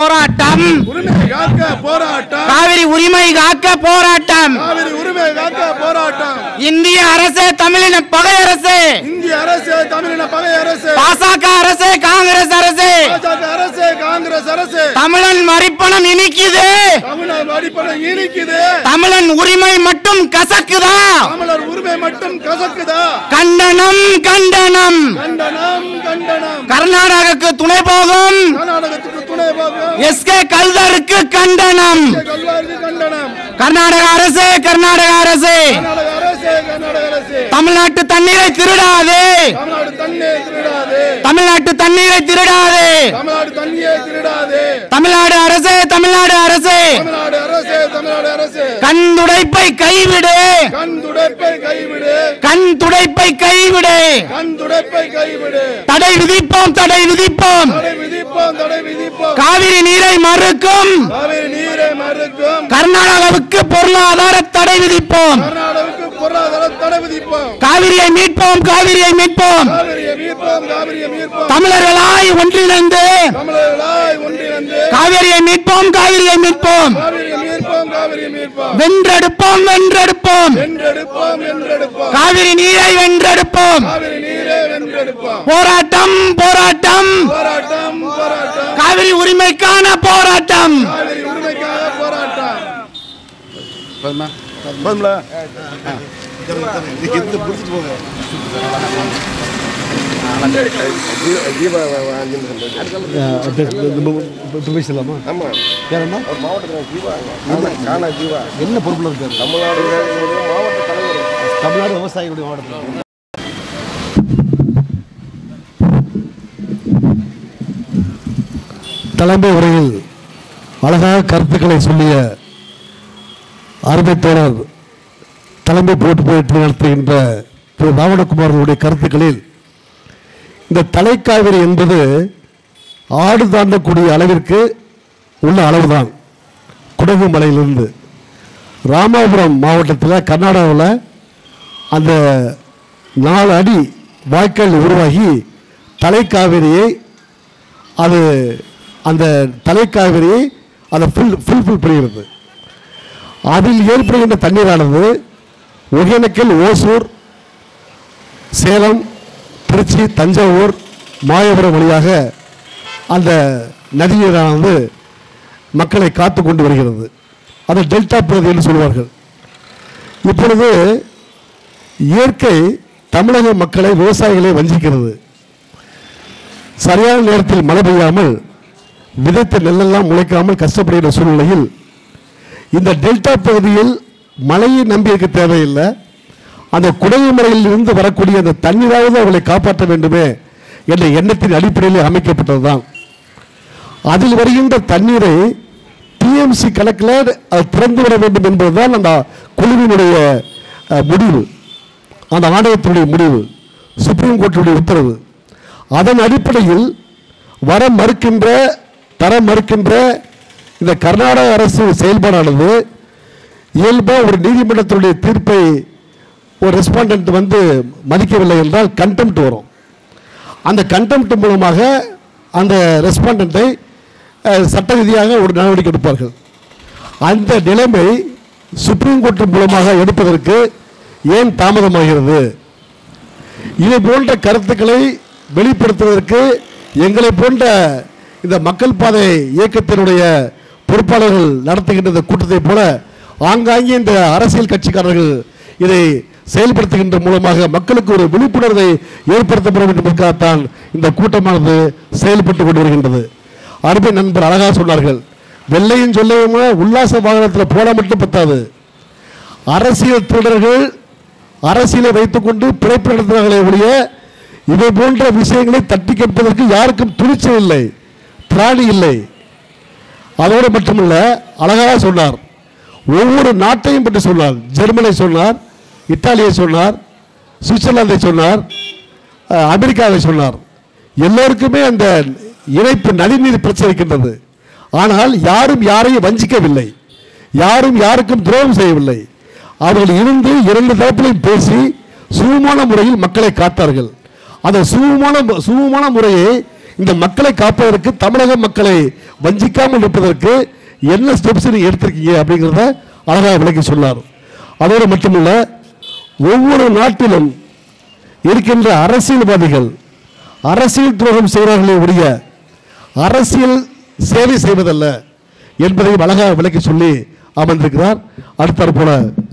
போராட்டம் உரிமை காக்க போராட்டம் காவிரி உரிமை காக்க போராட்டம் காவிரி உரிமை காக்க போராட்டம் இந்திய அரசு தமிழின பகை அரசு இந்திய அரசு தமிழின பகை அரசு பாசக அரசு காங்கிரஸ் அரசு பாஜக அரசு காங்கிரஸ் அரசு தமிழன் மறிப்பணம் இனிக்குது தமிழர் அடிப்படை இனிக்குது தமிழன் உரிமை மட்டும் கசக்குதா தமிழர் உரிமை மட்டும் கசக்குதா கண்டனம் கண்டனம் கண்டனம் கண்டனம் கர்நாடகாவுக்கு துணை போகும் கர்நாடகத்துக்கு துணை போகும் எஸ் கே கல்தருக்கு கண்டனம் கல்வாருக்கு கண்டனம் கர்நாடக அரசு கர்நாடக அரசு கர்நாடக அரசு கர்நாடக அரசு தமிழ்நாட்டு தண்ணீரை திருடாதே தமிழ்நாடு தண்ணியை திருடாது தமிழ்நாட்டு தண்ணீரை திருடாதே தமிழ்நாடு தண்ணியை திருடாது தமிழ்நாடு அரசு தமிழ்நாடு அரசு தமிழ்நாடு அரசு தமிழ்நாடு அரசு கண் துடைப்பை கைவிடு கண் துடைப்பை கைவிடு கண் துடைப்பை கைவிடு கண் துடைப்பை கைவிடு தடை விதிப்போம் தடை விதிப்போம் தடை விதிப்போம் தடை விதிப்போம் காவிரி நீரை மறுக்கும் காவிரி நீரை மறுக்கும் கர்நாடகாவுக்கு பொருளாதார தடை விதிப்போம் கர்நாடகாவுக்கு பொருளாதார தடை விதிப்போம் காவிரியை மீட்போம் காவிரியை மீட்போம் காவிரியை மீட்போம் காவிரியை மீட்போம் தமிழர்களாய் ஒன்றிணைந்து தமிழர்களாய் ஒன்றிணைந்து காவிரியை மீட்போம் காவிரியை மீட்போம் காவிரியை மீட்போம் காவிரியை மீட்போம் வென்றெடுப்போம் வென்றெடுப்போம் வென்றெடுப்போம் வென்றெடுப்போம் காவிரி நீரை வென்றெடுப்போம் காவிரி நீரை வென்றெடுப்போம் போராட்டம் போராட்டம் போராட்டம் போராட்டம் காவிரி உரிமைக்கான போராட்டம் காவிரி உரிமைக்காக போராட்டம் போதும்ல பேசலாமா ஆமா வேறம்மா ஒரு மாவட்டத்தில் ஜீவா காணா காணா ஜீவா என்ன பொறுப்பில் இருக்காரு தமிழ்நாடு மாவட்ட தலைவர் தமிழ்நாடு விவசாயிகளுடைய மாவட்டத்தில் தலைமை உரையில் அழகாக கருத்துக்களை சொல்லிய அருமை தோழர் தலைமை போட்டு போயிட்டு நடத்துகின்ற திரு ராவணகுமாரனுடைய கருத்துக்களில் இந்த தலைக்காவிரி என்பது ஆடு தாண்டக்கூடிய அளவிற்கு உள்ள அளவுதான் குடகு மலையிலிருந்து ராமாபுரம் மாவட்டத்தில் கர்நாடகாவில் அந்த நாலு அடி வாய்க்கால் உருவாகி தலைக்காவிரியை அது அந்த தலைக்காவிரியை அதை ஃபுல் ஃபுல்ஃபில் பண்ணுகிறது அதில் ஏற்படுகின்ற தண்ணீரானது ஒகேனக்கல் ஓசூர் சேலம் திருச்சி தஞ்சாவூர் மாயபுரம் வழியாக அந்த நதிநீரானது மக்களை காத்து கொண்டு வருகிறது அதை டெல்டா பகுதி என்று சொல்வார்கள் இப்பொழுது இயற்கை தமிழக மக்களை விவசாயிகளை வஞ்சிக்கிறது சரியான நேரத்தில் மழை பெய்யாமல் விதைத்த நெல்லெல்லாம் முளைக்காமல் கஷ்டப்படுகிற சூழ்நிலையில் இந்த டெல்டா பகுதியில் மழையை நம்பியிருக்க தேவையில்லை அந்த குடகு மலையில் இருந்து வரக்கூடிய அந்த தண்ணீராவது அவர்களை காப்பாற்ற வேண்டுமே என்ற எண்ணத்தின் அடிப்படையில் அமைக்கப்பட்டதுதான் அதில் வருகின்ற தண்ணீரை டிஎம்சி கணக்கில் அது திறந்து விட வேண்டும் என்பதுதான் அந்த குழுவினுடைய அஹ், முடிவு அந்த ஆணையத்தினுடைய முடிவு சுப்ரீம் கோர்ட்டினுடைய உத்தரவு அதன் அடிப்படையில் வர மறுக்கின்ற தர மறுக்கின்ற இந்த கர்நாடக அரசு செயல்பாடானது இயல்பாக ஒரு நீதிமன்றத்தினுடைய தீர்ப்பை ஒரு ரெஸ்பாண்டன்ட் வந்து மதிக்கவில்லை என்றால் கண்டெம்ட் வரும் அந்த கண்டெம்ட் மூலமாக அந்த ரெஸ்பாண்டண்ட்டை சட்ட ரீதியாக ஒரு நடவடிக்கை எடுப்பார்கள் அந்த நிலைமை சுப்ரீம் கோர்ட் மூலமாக எடுப்பதற்கு ஏன் தாமதமாகிறது இதை போன்ற கருத்துக்களை வெளிப்படுத்துவதற்கு எங்களை போன்ற இந்த மக்கள் பாதை இயக்கத்தினுடைய பொறுப்பாளர்கள் நடத்துகின்ற இந்த கூட்டத்தை போல ஆங்காங்கே இந்த அரசியல் கட்சிக்காரர்கள் இதை செயல்படுத்துகின்ற மூலமாக மக்களுக்கு ஒரு விழிப்புணர்வை ஏற்படுத்தப்பட வேண்டும் என்பதற்காகத்தான் இந்த கூட்டமானது செயல்பட்டு கொண்டு வருகின்றது அருமை நண்பர் அழகாக சொன்னார்கள் வெள்ளையும் சொல்லையும் உல்லாச வாகனத்தில் போட மட்டும் பத்தாது அரசியல் திருடர்கள் அரசியலை வைத்துக்கொண்டு பிழைப்பு நடத்துகிறார்களே ஒழிய இவை போன்ற விஷயங்களை தட்டி கேட்பதற்கு யாருக்கும் துணிச்சல் இல்லை திராணி இல்லை அதோடு மட்டுமல்ல அழகாக சொன்னார் ஒவ்வொரு நாட்டையும் பற்றி சொன்னார் ஜெர்மனை சொன்னார் இத்தாலியை சொன்னார் சுவிட்சர்லாந்தை சொன்னார் அஹ், அமெரிக்காவை சொன்னார் எல்லோருக்குமே அந்த இணைப்பு நதிநீர் பிரச்சனை இருக்கின்றது ஆனால் யாரும் யாரையும் வஞ்சிக்கவில்லை யாரும் யாருக்கும் துரோகம் செய்யவில்லை அவர்கள் இருந்து இரண்டு தரப்பிலையும் பேசி சுமமான முறையில் மக்களை காத்தார்கள் அந்த சுமமான சுமமான முறையை இந்த மக்களை காப்பதற்கு தமிழக மக்களை வஞ்சிக்காமல் இருப்பதற்கு என்ன ஸ்டெப்ஸ் நீங்க எடுத்திருக்கீங்க அப்படிங்கிறத அழகாக விளக்கி சொன்னார் அதோடு மட்டுமல்ல ஒவ்வொரு நாட்டிலும் இருக்கின்ற அரசியல்வாதிகள் அரசியல் துரோகம் செய்கிறார்களே உடைய அரசியல் சேவை செய்வதல்ல என்பதையும் அழகாக விளக்கி சொல்லி அமர்ந்திருக்கிறார் அடுத்தாற் போல